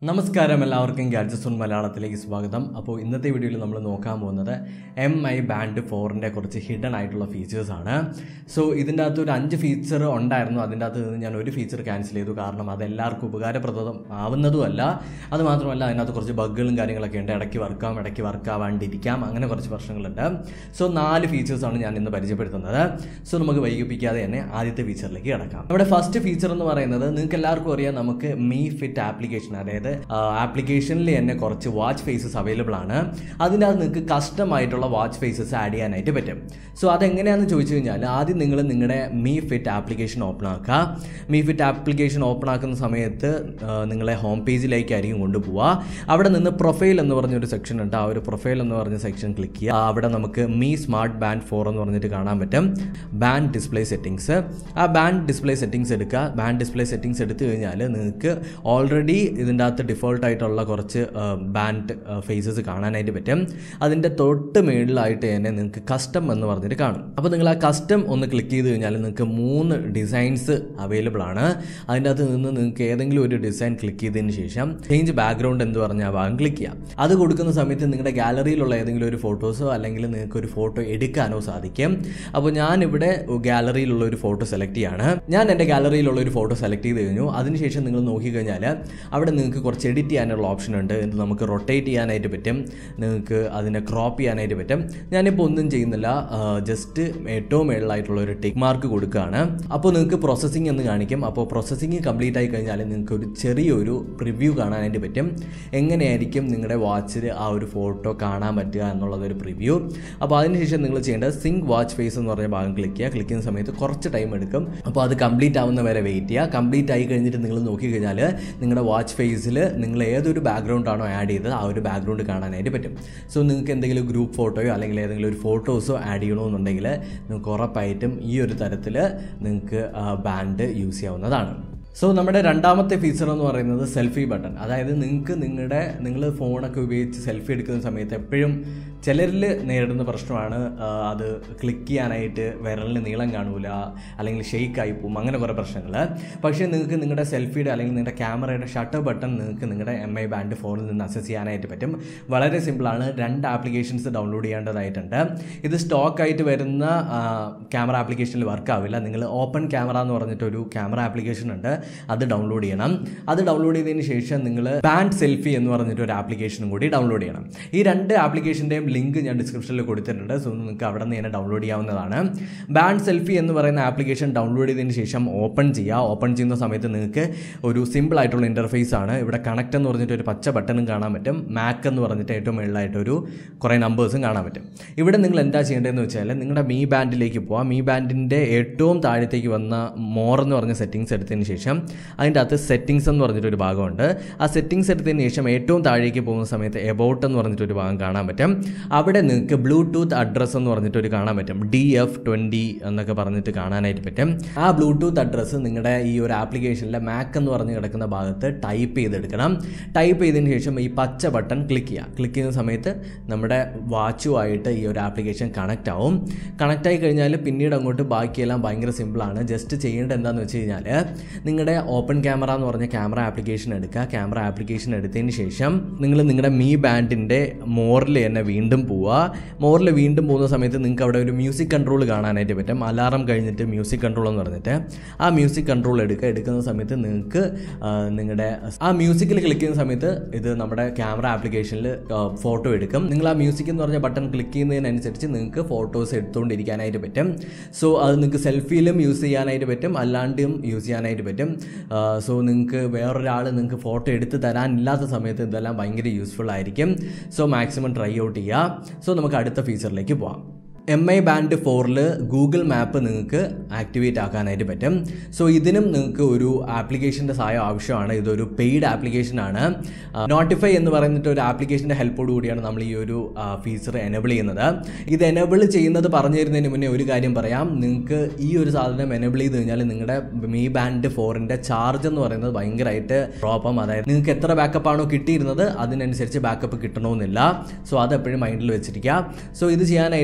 നമസ്കാരം എല്ലാവർക്കും gadgets on മലയാളത്തിലേക്ക് സ്വാഗതം അപ്പോൾ ഇന്നത്തെ വീഡിയോയിൽ നമ്മൾ നോക്കാൻ പോകുന്നത് എം ഐ ബാൻഡ് ഫോറിൻ്റെ കുറച്ച് ഹിഡൻ ആയിട്ടുള്ള ഫീച്ചേഴ്സ് ആണ് സോ ഇതിൻ്റെ അകത്ത് ഒരു അഞ്ച് ഫീച്ചർ ഉണ്ടായിരുന്നു അതിൻ്റെ അകത്ത് നിന്ന് ഞാൻ ഒരു ഫീച്ചർ ക്യാൻസൽ ചെയ്തു കാരണം അത് എല്ലാവർക്കും ഉപകാരപ്രദം ആവുന്നതുമല്ല അത് മാത്രമല്ല അതിനകത്ത് കുറച്ച് ബഗ്ഗുകളും കാര്യങ്ങളൊക്കെ ഉണ്ട് ഇടയ്ക്ക് വർക്കാവും ഇടയ്ക്ക് വർക്ക് ആവാണ്ടിരിക്കാം അങ്ങനെ കുറച്ച് പ്രശ്നങ്ങളുണ്ട് സോ നാല് ഫീച്ചേഴ്സാണ് ഞാൻ ഇന്ന് പരിചയപ്പെടുത്തുന്നത് സോ നമുക്ക് വൈകിപ്പിക്കാതെ തന്നെ ആദ്യത്തെ ഫീച്ചറിലേക്ക് കിടക്കാം നമ്മുടെ ഫസ്റ്റ് ഫീച്ചർ എന്ന് പറയുന്നത് നിങ്ങൾക്ക് എല്ലാവർക്കും അറിയാം നമുക്ക് മീ ഫിറ്റ് ആപ്ലിക്കേഷൻ അതായത് ആപ്ലിക്കേഷനിൽ തന്നെ കുറച്ച് വാച്ച് ഫേസസ് അവൈലബിൾ ആണ് അതിൻ്റെ അകത്ത് നിങ്ങൾക്ക് കസ്റ്റം ആയിട്ടുള്ള വാച്ച് ഫേസസ് ആഡ് ചെയ്യാനായിട്ട് പറ്റും സോ അതെങ്ങനെയാണെന്ന് ചോദിച്ചു കഴിഞ്ഞാൽ ആദ്യം നിങ്ങൾ നിങ്ങളുടെ മീ ഫിറ്റ് ആപ്ലിക്കേഷൻ ഓപ്പൺ ആക്കുക മീ ഫിറ്റ് ആപ്ലിക്കേഷൻ ഓപ്പൺ ആക്കുന്ന സമയത്ത് ആ, നിങ്ങളെ ഹോം പേജിലേക്കായിരിക്കും കൊണ്ടുപോവുക അവിടെ നിന്ന് പ്രൊഫൈൽ എന്ന് പറഞ്ഞൊരു സെക്ഷൻ ഉണ്ട് ആ ഒരു പ്രൊഫൈൽ എന്ന് പറഞ്ഞ സെക്ഷൻ ക്ലിക്ക് ചെയ്യുക ആ, അവിടെ നമുക്ക് മീ സ്മാർട്ട് ബാൻഡ് ഫോർ എന്ന് പറഞ്ഞിട്ട് കാണാൻ പറ്റും ബാൻഡ് ഡിസ്പ്ലേ സെറ്റിങ്സ് ആ ബാൻഡ് ഡിസ്പ്ലേ സെറ്റിങ്സ് എടുക്കുക ബാൻഡ് ഡിസ്പ്ലേ സെറ്റിങ്സ് എടുത്തു കഴിഞ്ഞാൽ നിങ്ങൾക്ക് ഓൾറെഡി ഇതിൻ്റെ അകത്ത് ഡിഫോൾട്ട് ആയിട്ടുള്ള കുറച്ച് ബാൻഡ് ഫേസസ് കാണാനായിട്ട് പറ്റും അതിൻ്റെ തൊട്ട് മേളിലായിട്ട് തന്നെ നിങ്ങൾക്ക് കസ്റ്റം എന്ന് പറഞ്ഞിട്ട് കാണും അപ്പോൾ നിങ്ങൾ ആ കസ്റ്റം ഒന്ന് ക്ലിക്ക് ചെയ്ത് കഴിഞ്ഞാൽ നിങ്ങൾക്ക് മൂന്ന് ഡിസൈൻസ് അവൈലബിൾ ആണ് അതിൻ്റെ അകത്ത് നിന്ന് നിങ്ങൾക്ക് ഏതെങ്കിലും ഒരു ഡിസൈൻ ക്ലിക്ക് ചെയ്തതിന് ശേഷം ചേഞ്ച് ബാക്ക്ഗ്രൗണ്ട് എന്ന് പറഞ്ഞ ആ ഭാഗം ക്ലിക്ക് ചെയ്യാം അത് കൊടുക്കുന്ന സമയത്ത് നിങ്ങളുടെ ഗാലറിയിലുള്ള ഏതെങ്കിലും ഒരു ഫോട്ടോസോ അല്ലെങ്കിൽ നിങ്ങൾക്ക് ഒരു ഫോട്ടോ എടുക്കാനോ സാധിക്കും അപ്പോൾ ഞാനിവിടെ ഗാലറിയിലുള്ള ഒരു ഫോട്ടോ സെലക്ട് ചെയ്യാണ് ഞാൻ എൻ്റെ ഗാലറിയിലുള്ള ഒരു ഫോട്ടോ സെലക്ട് ചെയ്ത് കഴിഞ്ഞു അതിനുശേഷം നിങ്ങൾ നോക്കിക്കഴിഞ്ഞാൽ അവിടെ നിങ്ങൾക്ക് കുറച്ച് എഡിറ്റ് ചെയ്യാനുള്ള ഓപ്ഷൻ ഉണ്ട് ഇത് നമുക്ക് റൊട്ടേറ്റ് ചെയ്യാനായിട്ട് പറ്റും നിങ്ങൾക്ക് അതിനെ ക്രോപ്പ് ചെയ്യാനായിട്ട് പറ്റും ഞാനിപ്പോൾ ഒന്നും ചെയ്യുന്നില്ല ജസ്റ്റ് ഏറ്റവും മേളിലായിട്ടുള്ള ഒരു ടിക്ക് മാർക്ക് കൊടുക്കുകയാണ് അപ്പോൾ നിങ്ങൾക്ക് പ്രോസസ്സിംഗ് എന്ന് കാണിക്കും അപ്പോൾ പ്രോസസ്സിംഗ് കംപ്ലീറ്റ് ആയി കഴിഞ്ഞാൽ നിങ്ങൾക്ക് ഒരു ചെറിയൊരു പ്രിവ്യൂ കാണാനായിട്ട് പറ്റും എങ്ങനെയായിരിക്കും നിങ്ങളുടെ വാച്ചിൽ ആ ഒരു ഫോട്ടോ കാണാൻ പറ്റുക എന്നുള്ളതൊരു പ്രിവ്യൂ അപ്പോൾ അതിനുശേഷം നിങ്ങൾ ചെയ്യേണ്ടത് സിങ്ക് വാച്ച് ഫേസ് എന്ന് പറഞ്ഞ ഭാഗം ക്ലിക്ക് ചെയ്യുക ക്ലിക്ക് ചെയ്യുന്ന സമയത്ത് കുറച്ച് ടൈം എടുക്കും അപ്പോൾ അത് കംപ്ലീറ്റ് ആവുന്ന വരെ വെയിറ്റ് ചെയ്യുക കംപ്ലീറ്റ് ആയി കഴിഞ്ഞിട്ട് നിങ്ങൾ നോക്കിക്കഴിഞ്ഞാൽ നിങ്ങളുടെ വാച്ച് ഫേസിൽ നിങ്ങൾ ഏതൊരു ബാക്ക്ഗ്രൗണ്ട് ആണോ ആഡ് ചെയ്തത് ആ ഒരു ബാക്ക്ഗ്രൗണ്ട് കാണാനായിട്ട് പറ്റും സോ നിങ്ങൾക്ക് എന്തെങ്കിലും ഗ്രൂപ്പ് ഫോട്ടോയോ അല്ലെങ്കിൽ ഏതെങ്കിലും ഒരു ഫോട്ടോസോ ആഡ് ചെയ്യണമെന്നുണ്ടെങ്കിൽ നിങ്ങൾക്ക് ഉറപ്പായിട്ടും ഈ ഒരു തരത്തിൽ നിങ്ങൾക്ക് ബാൻഡ് യൂസ് ചെയ്യാവുന്നതാണ് സോ നമ്മുടെ രണ്ടാമത്തെ ഫീച്ചർ എന്ന് പറയുന്നത് സെൽഫി ബട്ടൺ അതായത് നിങ്ങൾക്ക് നിങ്ങളുടെ നിങ്ങൾ ഫോണൊക്കെ ഉപയോഗിച്ച് സെൽഫി എടുക്കുന്ന സമയത്ത് എപ്പോഴും ചിലരിൽ നേരിടുന്ന പ്രശ്നമാണ് ആ, അത് ക്ലിക്ക് ചെയ്യാനായിട്ട് വിരലിന് നീളം കാണൂല അല്ലെങ്കിൽ ഷെയ്ക്ക് ആയി പോകും അങ്ങനെ കുറേ പ്രശ്നങ്ങൾ പക്ഷേ നിങ്ങൾക്ക് നിങ്ങളുടെ സെൽഫിയുടെ അല്ലെങ്കിൽ നിങ്ങളുടെ ക്യാമറയുടെ ഷട്ടർ ബട്ടൺ നിങ്ങൾക്ക് നിങ്ങളുടെ എം ഐ ബാൻഡ് ഫോണിൽ നിന്ന് അക്സസ് ചെയ്യാനായിട്ട് പറ്റും വളരെ സിമ്പിളാണ് രണ്ട് ആപ്ലിക്കേഷൻസ് ഡൗൺലോഡ് ചെയ്യേണ്ടതായിട്ടുണ്ട് ഇത് സ്റ്റോക്ക് ആയിട്ട് വരുന്ന ക്യാമറ ആപ്ലിക്കേഷനിൽ വർക്ക് ആവില്ല നിങ്ങൾ ഓപ്പൺ ക്യാമറ എന്ന് പറഞ്ഞിട്ടൊരു ക്യാമറ ആപ്ലിക്കേഷൻ ഉണ്ട് അത് ഡൗൺലോഡ് ചെയ്യണം അത് ഡൗൺലോഡ് ചെയ്തതിന് ശേഷം നിങ്ങൾ ബാൻഡ് സെൽഫി എന്ന് പറഞ്ഞിട്ട് ഒരു ആപ്ലിക്കേഷനും കൂടി ഡൗൺലോഡ് ചെയ്യണം ഈ രണ്ട് ആപ്ലിക്കേഷൻ്റെയും ലിങ്ക് ഞാൻ ഡിസ്ക്രിപ്ഷനിൽ കൊടുത്തിട്ടുണ്ട് സോ നിങ്ങൾക്ക് അവിടെ നിന്ന് തന്നെ ഡൗൺലോഡ് ചെയ്യാവുന്നതാണ് ബാൻഡ് സെൽഫി എന്ന് പറയുന്ന ആപ്ലിക്കേഷൻ ഡൗൺലോഡ് ചെയ്തതിന് ശേഷം ഓപ്പൺ ചെയ്യുക ഓപ്പൺ ചെയ്യുന്ന സമയത്ത് നിങ്ങൾക്ക് ഒരു സിമ്പിൾ ആയിട്ടുള്ള ഇൻ്റർഫേസ് ആണ് ഇവിടെ കണക്ട് എന്ന് പറഞ്ഞിട്ട് ഒരു പച്ച ബട്ടണും കാണാൻ പറ്റും മാക്ക് എന്ന് പറഞ്ഞിട്ട് ഏറ്റവും മുകളിലായിട്ട് ഒരു കുറേ നമ്പേഴ്സും കാണാൻ പറ്റും ഇവിടെ നിങ്ങൾ എന്താ ചെയ്യേണ്ടതെന്ന് വെച്ചാൽ നിങ്ങളുടെ മീ ബാൻഡിലേക്ക് പോവാം മീ ബാൻഡിൻ്റെ ഏറ്റവും താഴത്തേക്ക് വന്ന മോർ എന്ന് പറഞ്ഞ സെറ്റിങ്സ് എടുത്തതിന് ശേഷം അതിൻ്റെ അകത്ത് സെറ്റിങ്സ് എന്ന് പറഞ്ഞിട്ടൊരു ഭാഗമുണ്ട് ആ സെറ്റിങ്സ് എടുത്തതിന് ശേഷം ഏറ്റവും താഴേക്ക് പോകുന്ന സമയത്ത് എബൌട്ട് എന്ന് പറഞ്ഞിട്ടൊരു ഭാഗം കാണാൻ പറ്റും അവിടെ നിങ്ങൾക്ക് ബ്ലൂടൂത്ത് അഡ്രസ്സ് എന്ന് പറഞ്ഞിട്ടൊരു കാണാൻ പറ്റും ഡി എഫ് ട്വൻറ്റി എന്നൊക്കെ പറഞ്ഞിട്ട് കാണാനായിട്ട് പറ്റും ആ ബ്ലൂടൂത്ത് അഡ്രസ്സ് നിങ്ങളുടെ ഈ ഒരു ആപ്ലിക്കേഷനിലെ മാക്ക് എന്ന് പറഞ്ഞ് കിടക്കുന്ന ഭാഗത്ത് ടൈപ്പ് ചെയ്തെടുക്കണം ടൈപ്പ് ചെയ്തതിന് ശേഷം ഈ പച്ച ബട്ടൺ ക്ലിക്ക് ചെയ്യുക ക്ലിക്ക് ചെയ്യുന്ന സമയത്ത് നമ്മുടെ വാച്ചുമായിട്ട് ഈ ഒരു ആപ്ലിക്കേഷൻ കണക്റ്റ് ആവും കണക്റ്റ് ആയി കഴിഞ്ഞാൽ പിന്നീട് അങ്ങോട്ട് ബാക്കിയെല്ലാം ഭയങ്കര സിമ്പിളാണ് ജസ്റ്റ് ചെയ്യേണ്ടത് എന്താണെന്ന് വെച്ച് കഴിഞ്ഞാൽ നിങ്ങളുടെ ഓപ്പൺ ക്യാമറ എന്ന് പറഞ്ഞ ക്യാമറ ആപ്ലിക്കേഷൻ എടുക്കുക ക്യാമറ ആപ്ലിക്കേഷൻ എടുത്തതിന് ശേഷം നിങ്ങൾ നിങ്ങളുടെ മീ ബാൻഡിൻ്റെ മോറിൽ തന്നെ വീണ്ടും പോവുക മോറിൽ വീണ്ടും പോകുന്ന സമയത്ത് നിങ്ങൾക്ക് അവിടെ ഒരു മ്യൂസിക് കൺട്രോൾ കാണാനായിട്ട് പറ്റും അലാറം കഴിഞ്ഞിട്ട് മ്യൂസിക് കൺട്രോൾ എന്ന് പറഞ്ഞിട്ട് ആ മ്യൂസിക് കൺട്രോൾ എടുക്കുക എടുക്കുന്ന സമയത്ത് നിങ്ങൾക്ക് ആ, നിങ്ങളുടെ ആ മ്യൂസിക്കിൽ ക്ലിക്ക് ചെയ്യുന്ന സമയത്ത് ഇത് നമ്മുടെ ക്യാമറ ആപ്ലിക്കേഷനിൽ ഫോട്ടോ എടുക്കും നിങ്ങൾ ആ മ്യൂസിക് എന്ന് പറഞ്ഞ ബട്ടൺ ക്ലിക്ക് ചെയ്യുന്നതിനനുസരിച്ച് നിങ്ങൾക്ക് ഫോട്ടോസ് എടുത്തുകൊണ്ടിരിക്കാനായിട്ട് പറ്റും സോ അത് നിങ്ങൾക്ക് സെൽഫിയിലും യൂസ് ചെയ്യാനായിട്ട് പറ്റും അല്ലാണ്ടും യൂസ് ചെയ്യാനായിട്ട് പറ്റും സോ നിങ്ങൾക്ക് വേറൊരാൾ നിങ്ങൾക്ക് ഫോട്ടോ എടുത്ത് തരാനില്ലാത്ത സമയത്ത് ഇതെല്ലാം ഭയങ്കര യൂസ്ഫുൾ ആയിരിക്കും സോ മാക്സിമം ട്രൈ ഔട്ട് ചെയ്യുക സോ നമുക്ക് അടുത്ത ഫീച്ചറിലേക്ക് പോവാം എം ഐ ബാൻഡ് ഫോറിൽ ഗൂഗിൾ മാപ്പ് നിങ്ങൾക്ക് ആക്ടിവേറ്റ് ആക്കാനായിട്ട് പറ്റും സോ ഇതിനും നിങ്ങൾക്ക് ഒരു ആപ്ലിക്കേഷൻ്റെ സഹായം ആവശ്യമാണ് ഇതൊരു പെയ്ഡ് ആപ്ലിക്കേഷനാണ് നോട്ടിഫൈ എന്ന് പറയുന്നിട്ട് ഒരു ആപ്ലിക്കേഷൻ്റെ ഹെൽപ്പോട് കൂടിയാണ് നമ്മൾ ഈ ഒരു ഫീച്ചർ എനേബിൾ ചെയ്യുന്നത് ഇത് എനേബിൾ ചെയ്യുന്നത് പറഞ്ഞു തരുന്നതിന് മുന്നേ ഒരു കാര്യം പറയാം നിങ്ങൾക്ക് ഈ ഒരു സാധനം എനേബിൾ ചെയ്ത് കഴിഞ്ഞാൽ നിങ്ങളുടെ മീ ബാൻഡ് ഫോറിൻ്റെ ചാർജ് എന്ന് പറയുന്നത് ഭയങ്കരമായിട്ട് ഡ്രോപ്പം അതായത് നിങ്ങൾക്ക് എത്ര ബാക്കപ്പ് ആണോ കിട്ടിയിരുന്നത് അതിനനുസരിച്ച് ബാക്കപ്പ് കിട്ടണമെന്നില്ല സോ അത് എപ്പോഴും മൈൻഡിൽ വെച്ചിരിക്കുക സോ ഇത് ചെയ്യാനായിട്ട് ജസ്റ്റ്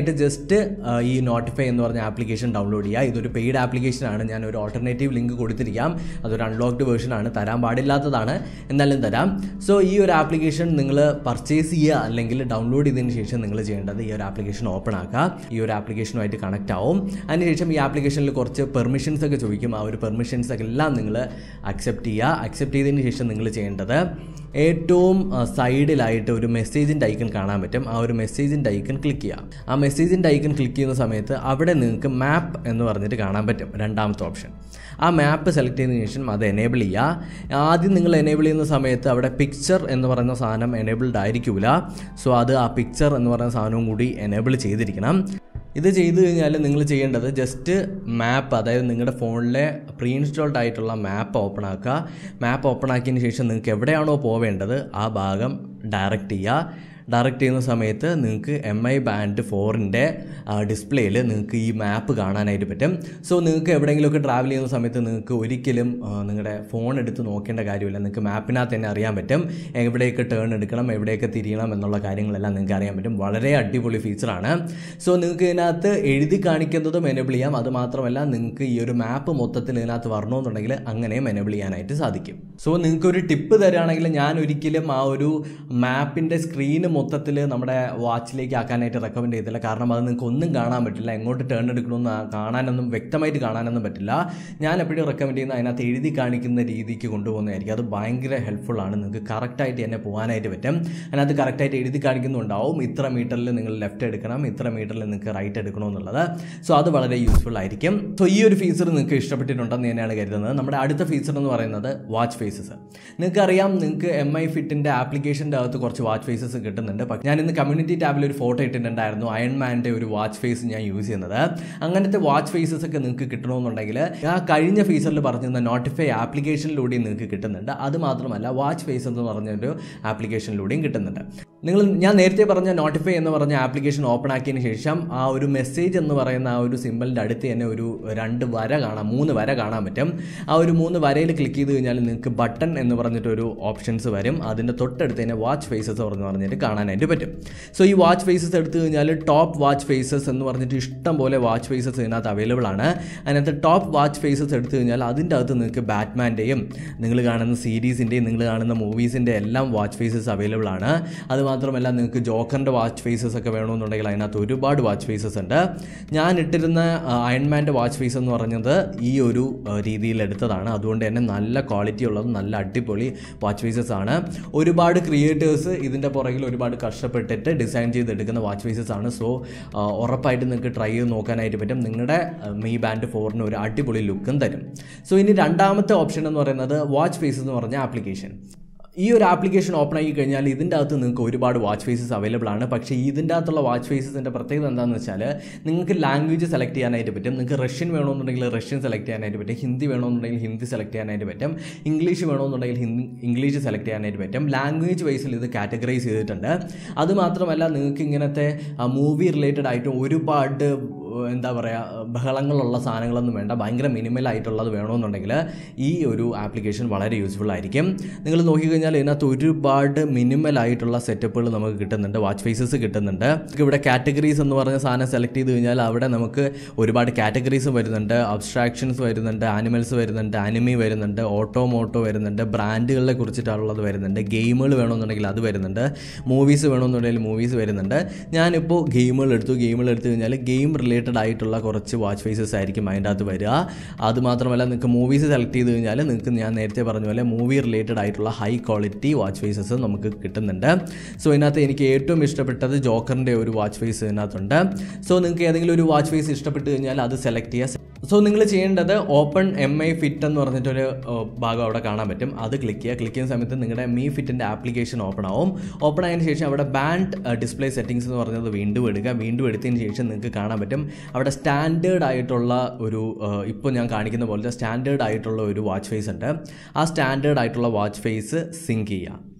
ജസ്റ്റ് ഈ നോട്ടിഫൈ എന്ന് പറഞ്ഞ ആപ്ലിക്കേഷൻ ഡൗൺലോഡ് ചെയ്യുക ഇതൊരു പെയ്ഡ് ആപ്ലിക്കേഷനാണ് ഞാൻ ഒരു ഓൾട്ടർനേറ്റീവ് ലിങ്ക് കൊടുത്തിരിക്കാം അതൊരു അൺലോക്ക്ഡ് വേർഷൻ ആണ് തരാൻ പാടില്ലാത്തതാണ് എന്നാലും തരാം സോ ഈ ഒരു ആപ്ലിക്കേഷൻ നിങ്ങൾ പർച്ചേസ് ചെയ്യുക അല്ലെങ്കിൽ ഡൗൺലോഡ് ചെയ്തതിന് ശേഷം നിങ്ങൾ ചെയ്യേണ്ടത് ഈ ഒരു ആപ്ലിക്കേഷൻ ഓപ്പൺ ആക്കുക ഈ ഒരു ആപ്ലിക്കേഷനുമായിട്ട് കണക്ട് ആവും അതിനുശേഷം ഈ ആപ്ലിക്കേഷനിൽ കുറച്ച് പെർമിഷൻസ് ഒക്കെ ചോദിക്കും ആ ഒരു പെർമിഷൻസ് ഒക്കെ എല്ലാം നിങ്ങൾ അക്സെപ്റ്റ് ചെയ്യുക അക്സെപ്റ്റ് ചെയ്തതിന് ശേഷം നിങ്ങൾ ചെയ്യേണ്ടത് ഏറ്റവും സൈഡിലായിട്ട് ഒരു മെസ്സേജിൻ്റെ ഐക്കൺ കാണാൻ പറ്റും ആ ഒരു മെസ്സേജിൻ്റെ ഐക്കൺ ക്ലിക്ക് ചെയ്യുക ആ മെസ്സേജിൻ്റെ ഐക്കൺ ക്ലിക്ക് ചെയ്യുന്ന സമയത്ത് അവിടെ നിങ്ങൾക്ക് മാപ്പ് എന്ന് പറഞ്ഞിട്ട് കാണാൻ പറ്റും രണ്ടാമത്തെ ഓപ്ഷൻ ആ മാപ്പ് സെലക്ട് ചെയ്തതിന് ശേഷം അത് എനേബിൾ ചെയ്യുക ആദ്യം നിങ്ങൾ എനേബിൾ ചെയ്യുന്ന സമയത്ത് അവിടെ പിക്ചർ എന്ന് പറയുന്ന സാധനം എനേബിൾഡ് ആയിരിക്കില്ല സോ അത് ആ പിക്ചർ എന്ന് പറയുന്ന സാധനവും കൂടി എനേബിൾ ചെയ്തിരിക്കണം ഇത് ചെയ്തു കഴിഞ്ഞാൽ നിങ്ങൾ ചെയ്യേണ്ടത് ജസ്റ്റ് മാപ്പ് അതായത് നിങ്ങളുടെ ഫോണിലെ പ്രീ ഇൻസ്റ്റാൾഡ് ആയിട്ടുള്ള മാപ്പ് ഓപ്പൺ ആക്കുക മാപ്പ് ഓപ്പൺ ആക്കിയതിന് ശേഷം നിങ്ങൾക്ക് എവിടെയാണോ പോവേണ്ടത് ആ ഭാഗം ഡയറക്റ്റ് ചെയ്യുക ഡയറക്റ്റ് ചെയ്യുന്ന സമയത്ത് നിങ്ങൾക്ക് എം ഐ ബാൻഡ് ഫോറിൻ്റെ ഡിസ്പ്ലേയിൽ നിങ്ങൾക്ക് ഈ മാപ്പ് കാണാനായിട്ട് പറ്റും സോ നിങ്ങൾക്ക് എവിടെയെങ്കിലുമൊക്കെ ട്രാവൽ ചെയ്യുന്ന സമയത്ത് നിങ്ങൾക്ക് ഒരിക്കലും ആ, നിങ്ങളുടെ ഫോൺ എടുത്ത് നോക്കേണ്ട കാര്യമില്ല നിങ്ങൾക്ക് മാപ്പിനകത്ത് തന്നെ അറിയാൻ പറ്റും എവിടെയൊക്കെ ടേൺ എടുക്കണം എവിടെയൊക്കെ തിരിയണം എന്നുള്ള കാര്യങ്ങളെല്ലാം നിങ്ങൾക്ക് അറിയാൻ പറ്റും വളരെ അടിപൊളി ഫീച്ചറാണ് സോ നിങ്ങൾക്ക് ഇതിനകത്ത് എഴുതി കാണിക്കുന്നതും എനേബിൾ ചെയ്യാം അത് മാത്രമല്ല നിങ്ങൾക്ക് ഈ ഒരു മാപ്പ് മൊത്തത്തിൽ ഇതിനകത്ത് വരണമെന്നുണ്ടെങ്കിൽ അങ്ങനെയും എനേബിൾ ചെയ്യാനായിട്ട് സാധിക്കും സോ നിങ്ങൾക്ക് ഒരു ടിപ്പ് തരികയാണെങ്കിൽ ഞാൻ ഒരിക്കലും ആ ഒരു മാപ്പിൻ്റെ സ്ക്രീന് മൊത്തത്തിൽ നമ്മുടെ വാച്ചിലേക്ക് ആക്കാനായിട്ട് റെക്കമെൻഡ് ചെയ്തില്ല കാരണം അത് നിങ്ങൾക്ക് ഒന്നും കാണാൻ പറ്റില്ല എങ്ങോട്ട് ടേൺ എടുക്കണമെന്ന് ആ- കാണാനൊന്നും വ്യക്തമായിട്ട് കാണാനൊന്നും പറ്റില്ല ഞാൻ എപ്പോഴും റെക്കമെൻഡ് ചെയ്യുന്ന അതിനകത്ത് എഴുതി കാണിക്കുന്ന രീതിക്ക് കൊണ്ടുപോകുന്നതായിരിക്കും അത് ഭയങ്കര ഹെൽപ്ഫുൾ ആണ് നിങ്ങൾക്ക് കറക്റ്റായിട്ട് തന്നെ പോകാനായിട്ട് പറ്റും അതിനകത്ത് കറക്റ്റായിട്ട് എഴുതി കാണിക്കുന്നുണ്ടാവും ഇത്ര മീറ്ററിൽ നിങ്ങൾ ലെഫ്റ്റ് എടുക്കണം ഇത്ര മീറ്ററിൽ നിങ്ങൾക്ക് റൈറ്റ് എടുക്കണമെന്നുള്ളത് സോ അത് വളരെ യൂസ്ഫുൾ ആയിരിക്കും സോ ഈ ഒരു ഫീച്ചർ നിങ്ങൾക്ക് ഇഷ്ടപ്പെട്ടിട്ടുണ്ടെന്ന് തന്നെയാണ് കരുതുന്നത് നമ്മുടെ അടുത്ത ഫീച്ചർ എന്ന് പറയുന്നത് വാച്ച് ഫേസസ് നിങ്ങൾക്കറിയാം നിങ്ങൾക്ക് എം ഐ ഫിറ്റിൻ്റെ ആപ്ലിക്കേഷൻ്റെ അകത്ത് കുറച്ച് വാച്ച് ഫേസസ് കിട്ടുന്നുണ്ട് പക്ഷേ ഞാൻ ഇന്ന് കമ്മ്യൂണിറ്റി ടാബിൽ ഒരു ഫോട്ടോ ഇട്ടിട്ടുണ്ടായിരുന്നു അയൺമാൻ്റെ ഒരു വാച്ച് ഫേസ് ഞാൻ യൂസ് ചെയ്യുന്നത് അങ്ങനത്തെ വാച്ച് ഫേസസ് ഒക്കെ നിങ്ങൾക്ക് കിട്ടണമെന്നുണ്ടെങ്കിൽ ആ കഴിഞ്ഞ ഫീച്ചറിൽ പറഞ്ഞിരുന്ന നോട്ടിഫൈ ആപ്ലിക്കേഷനിലൂടെയും നിങ്ങൾക്ക് കിട്ടുന്നുണ്ട് അത് മാത്രമല്ല വാച്ച് ഫേസ് എന്ന് പറഞ്ഞൊരു ആപ്ലിക്കേഷനിലൂടെയും കിട്ടുന്നുണ്ട് നിങ്ങൾ ഞാൻ നേരത്തെ പറഞ്ഞ നോട്ടിഫൈ എന്ന് പറഞ്ഞ ആപ്ലിക്കേഷൻ ഓപ്പൺ ആക്കിയതിന് ശേഷം ആ ഒരു മെസ്സേജ് എന്ന് പറയുന്ന ആ ഒരു സിമ്പിളിൻ്റെ അടുത്ത് തന്നെ ഒരു രണ്ട് വര കാണാം മൂന്ന് വര കാണാൻ പറ്റും ആ ഒരു മൂന്ന് വരയിൽ ക്ലിക്ക് ചെയ്ത് കഴിഞ്ഞാൽ നിങ്ങൾക്ക് ബട്ടൺ എന്ന് പറഞ്ഞിട്ടൊരു ഓപ്ഷൻസ് വരും അതിൻ്റെ തൊട്ടടുത്ത് തന്നെ വാച്ച് ഫേസസ് പറഞ്ഞു പറഞ്ഞിട്ട് കാണാനായിട്ട് പറ്റും സോ ഈ വാച്ച് ഫേസസ് എടുത്തു കഴിഞ്ഞാൽ ടോപ്പ് വാച്ച് ഫേസസ് എന്ന് പറഞ്ഞിട്ട് ഇഷ്ടം പോലെ വാച്ച് ഫേസസ് ഇതിനകത്ത് അവൈലബിൾ ആണ് അതിനകത്ത് ടോപ്പ് വാച്ച് ഫേസസ് എടുത്തു കഴിഞ്ഞാൽ അതിൻ്റെ അകത്ത് നിങ്ങൾക്ക് ബാറ്റ്മാൻ്റെയും നിങ്ങൾ കാണുന്ന സീരീസിൻ്റെയും നിങ്ങൾ കാണുന്ന മൂവീസിൻ്റെ എല്ലാം വാച്ച് ഫേസസ് അവൈലബിൾ ആണ് അത് മാത്രമല്ല നിങ്ങൾക്ക് ജോക്കറിൻ്റെ വാച്ച് ഫേസസ് ഒക്കെ വേണമെന്നുണ്ടെങ്കിൽ അതിനകത്ത് ഒരുപാട് വാച്ച് ഫേസസ് ഉണ്ട് ഞാൻ ഇട്ടിരുന്ന അയൺമാൻ്റെ വാച്ച് ഫേസ് എന്ന് പറഞ്ഞത് ഈ ഒരു ആ, രീതിയിൽ എടുത്തതാണ് അതുകൊണ്ട് തന്നെ നല്ല ക്വാളിറ്റി ഉള്ളത് നല്ല അടിപൊളി വാച്ച് ഫേസസ് ആണ് ഒരുപാട് ക്രിയേറ്റേഴ്സ് ഇതിൻ്റെ പുറകിൽ ഒരുപാട് കഷ്ടപ്പെട്ടിട്ട് ഡിസൈൻ ചെയ്തെടുക്കുന്ന വാച്ച് ഫേസസ് ആണ് സോ ഉറപ്പായിട്ട് നിങ്ങൾക്ക് ട്രൈ ചെയ്ത് നോക്കാനായിട്ട് പറ്റും നിങ്ങളുടെ മീ ബാൻഡ് ഫോറിന് ഒരു അടിപൊളി ലുക്കും തരും സോ ഇനി രണ്ടാമത്തെ ഓപ്ഷൻ എന്ന് പറയുന്നത് വാച്ച് ഫേസ് എന്ന് പറഞ്ഞ ആപ്ലിക്കേഷൻ ഈ ഒരു ആപ്ലിക്കേഷൻ ഓപ്പൺ ആക്കി കഴിഞ്ഞാൽ ഇതിൻ്റെ അകത്ത് നിങ്ങൾക്ക് ഒരുപാട് വാച്ച് ഫേസസ് അവൈലബിൾ ആണ് പക്ഷേ ഇതിൻ്റെ അകത്തുള്ള വാച്ച് ഫേസസിൻ്റെ പ്രത്യേകത എന്താണെന്ന് വെച്ചാൽ നിങ്ങൾക്ക് ലാംഗ്വേജ് സെലക്ട് ചെയ്യാനായിട്ട് പറ്റും നിങ്ങൾക്ക് റഷ്യൻ വേണമെന്നുണ്ടെങ്കിൽ റഷ്യൻ സെലക്ട് ചെയ്യാനായിട്ട് പറ്റും ഹിന്ദി വേണമെന്നുണ്ടെങ്കിൽ ഹിന്ദി സെലക്ട് ചെയ്യാനായിട്ട് പറ്റും ഇംഗ്ലീഷ് വേണമെന്നുണ്ടെങ്കിൽ ഹിന്ദി ഇംഗ്ലീഷ് സെലക്ട് ചെയ്യാനായിട്ട് പറ്റും ലാംഗ്വേജ് വൈസിൽ ഇത് കാറ്റഗറൈസ് ചെയ്തിട്ടുണ്ട് അതുമാത്രമല്ല നിങ്ങൾക്ക് ഇങ്ങനത്തെ മൂവി റിലേറ്റഡ് ആയിട്ട് ഒരുപാട് എന്താ പറയുക ബഹളങ്ങളുള്ള സാധനങ്ങളൊന്നും വേണ്ട ഭയങ്കര മിനിമൽ ആയിട്ടുള്ളത് വേണമെന്നുണ്ടെങ്കിൽ ഈ ഒരു ആപ്ലിക്കേഷൻ വളരെ യൂസ്ഫുൾ ആയിരിക്കും നിങ്ങൾ നോക്കിക്കഴിഞ്ഞാൽ ഇതിനകത്ത് ഒരുപാട് മിനിമൽ ആയിട്ടുള്ള സെറ്റപ്പുകൾ നമുക്ക് കിട്ടുന്നുണ്ട് വാച്ച് ഫേസസ് കിട്ടുന്നുണ്ട് നമുക്ക് ഇവിടെ കാറ്റഗറീസ് എന്ന് പറഞ്ഞ സാധനം സെലക്ട് ചെയ്ത് കഴിഞ്ഞാൽ അവിടെ നമുക്ക് ഒരുപാട് കാറ്റഗറീസ് വരുന്നുണ്ട് അബ്സ്ട്രാക്ഷൻസ് വരുന്നുണ്ട് ആനിമൽസ് വരുന്നുണ്ട് അനിമി വരുന്നുണ്ട് ഓട്ടോ മോട്ടോ വരുന്നുണ്ട് ബ്രാൻഡുകളെ കുറിച്ചിട്ടുള്ളത് വരുന്നുണ്ട് ഗെയിമുകൾ വേണമെന്നുണ്ടെങ്കിൽ അത് വരുന്നുണ്ട് മൂവീസ് വേണമെന്നുണ്ടെങ്കിൽ മൂവീസ് വരുന്നുണ്ട് ഞാനിപ്പോൾ ഗെയിമുകൾ എടുത്തു ഗെയിമുകൾ എടുത്തു കഴിഞ്ഞാൽ ഗെയിം റിലേറ്റഡ് ആയിട്ടുള്ള കുറച്ച് വാച്ച് ഫേസസ് ആയിരിക്കും അതിൻ്റെ അകത്ത് വരിക അത് മാത്രമല്ല നിങ്ങൾക്ക് മൂവീസ് സെലക്ട് ചെയ്ത് കഴിഞ്ഞാൽ നിങ്ങൾക്ക് ഞാൻ നേരത്തെ പറഞ്ഞ പോലെ മൂവി റിലേറ്റഡ് ആയിട്ടുള്ള ഹൈ ക്വാളിറ്റി വാച്ച് ഫേസസ് നമുക്ക് കിട്ടുന്നുണ്ട് സോ ഇതിനകത്ത് എനിക്ക് ഏറ്റവും ഇഷ്ടപ്പെട്ടത് ജോക്കറിൻ്റെ ഒരു വാച്ച് ഫേസ് ഇതിനകത്തുണ്ട് സോ നിങ്ങൾക്ക് ഏതെങ്കിലും ഒരു വാച്ച് ഫേസ് ഇഷ്ടപ്പെട്ട് കഴിഞ്ഞാൽ അത് സെലക്ട് ചെയ്യുക സോ നിങ്ങൾ ചെയ്യേണ്ടത് ഓപ്പൺ എം ഐ ഫിറ്റ് എന്ന് പറഞ്ഞിട്ടൊരു ഏഹ്, ഭാഗം അവിടെ കാണാൻ പറ്റും അത് ക്ലിക്ക് ചെയ്യുക ക്ലിക്ക് ചെയ്യുന്ന സമയത്ത് നിങ്ങളുടെ മീ ഫിറ്റിൻ്റെ ആപ്ലിക്കേഷൻ ഓപ്പൺ ആവും ഓപ്പൺ ആയതിനു ശേഷം അവിടെ ബാൻഡ് ഡിസ്പ്ലേ സെറ്റിംഗ്സ് എന്ന് പറഞ്ഞത് വീണ്ടും എടുക്കുക വീണ്ടും എടുത്തതിന് ശേഷം നിങ്ങൾക്ക് കാണാൻ പറ്റും അവിടെ സ്റ്റാൻഡേർഡ് ആയിട്ടുള്ള ഒരു ഏഹ്, ഇപ്പോൾ ഞാൻ കാണിക്കുന്ന പോലത്തെ സ്റ്റാൻഡേർഡ് ആയിട്ടുള്ള ഒരു വാച്ച് ഫേസ് ഉണ്ട് ആ സ്റ്റാൻഡേർഡ് ആയിട്ടുള്ള വാച്ച് ഫേസ് സിങ്ക് ചെയ്യുക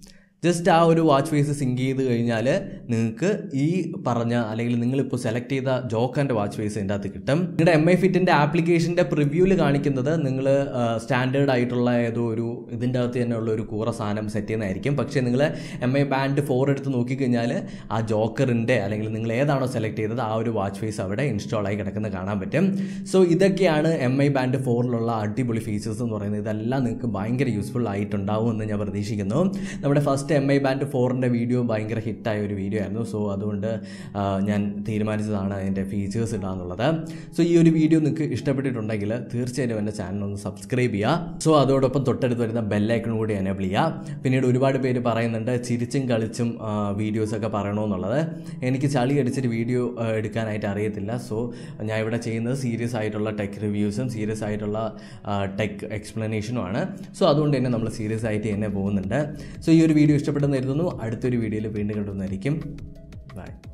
ജസ്റ്റ് ആ ഒരു വാച്ച് ഫേസ് സിങ്ക് ചെയ്ത് കഴിഞ്ഞാൽ നിങ്ങൾക്ക് ഈ പറഞ്ഞ അല്ലെങ്കിൽ നിങ്ങളിപ്പോൾ സെലക്ട് ചെയ്ത ജോക്കറിൻ്റെ വാച്ച് ഫേസ് ഇതിൻ്റെ അകത്ത് കിട്ടും നിങ്ങളുടെ എം ഐ ഫിറ്റിൻ്റെ ആപ്ലിക്കേഷൻ്റെ പ്രിവ്യൂവിൽ കാണിക്കുന്നത് നിങ്ങൾ സ്റ്റാൻഡേർഡ് ആയിട്ടുള്ള ഏതോ ഒരു ഇതിൻ്റെ അകത്ത് തന്നെ ഉള്ള ഒരു കൂറ സാധനം സെറ്റ് ചെയ്യുന്നതായിരിക്കും പക്ഷേ നിങ്ങൾ എം ഐ ബാൻഡ് ഫോർ എടുത്ത് നോക്കിക്കഴിഞ്ഞാൽ ആ ജോക്കറിൻ്റെ അല്ലെങ്കിൽ നിങ്ങൾ ഏതാണോ സെലക്ട് ചെയ്തത് ആ ഒരു വാച്ച് ഫേസ് അവിടെ ഇൻസ്റ്റാൾ ആയി കിടക്കുന്നത് കാണാൻ പറ്റും സോ ഇതൊക്കെയാണ് എം ഐ ബാൻഡ് ഫോറിലുള്ള അടിപൊളി ഫീച്ചേഴ്സ് എന്ന് പറയുന്നത് ഇതെല്ലാം നിങ്ങൾക്ക് ഭയങ്കര യൂസ്ഫുൾ ആയിട്ടുണ്ടാവും എന്ന് ഞാൻ പ്രതീക്ഷിക്കുന്നു നമ്മുടെ ഫസ്റ്റ് എം ഐ ബാൻഡ് ഫോറിൻ്റെ വീഡിയോ ഭയങ്കര ഹിറ്റായ ഒരു വീഡിയോ ആയിരുന്നു സോ അതുകൊണ്ട് ആ, ഞാൻ തീരുമാനിച്ചതാണ് അതിൻ്റെ ഫീച്ചേഴ്സ് ഇടാന്നുള്ളത് സോ ഈ ഒരു വീഡിയോ നിങ്ങൾക്ക് ഇഷ്ടപ്പെട്ടിട്ടുണ്ടെങ്കിൽ തീർച്ചയായിട്ടും എൻ്റെ ചാനൽ ഒന്ന് സബ്സ്ക്രൈബ് ചെയ്യുക സോ അതോടൊപ്പം തൊട്ടടുത്ത് വരുന്ന ബെല്ലൈക്കൺ കൂടി എനേബിൾ ചെയ്യുക പിന്നീട് ഒരുപാട് പേര് പറയുന്നുണ്ട് ചിരിച്ചും കളിച്ചും വീഡിയോസൊക്കെ പറയണമെന്നുള്ളത് എനിക്ക് ചളി അടിച്ചിട്ട് വീഡിയോ എടുക്കാനായിട്ട് അറിയത്തില്ല സോ ഞാൻ ഇവിടെ ചെയ്യുന്നത് സീരിയസ് ആയിട്ടുള്ള ടെക് റിവ്യൂസും സീരിയസ് ആയിട്ടുള്ള ടെക് എക്സ്പ്ലനേഷനുമാണ് സോ അതുകൊണ്ട് തന്നെ നമ്മൾ സീരിയസ് ആയിട്ട് തന്നെ പോകുന്നുണ്ട് സോ ഈ ഒരു വീഡിയോ ഇഷ്ടപ്പെട്ടെന്ന് കരുതുന്നു അടുത്തൊരു വീഡിയോയിൽ വീണ്ടും കിട്ടുന്നതായിരിക്കും ബൈ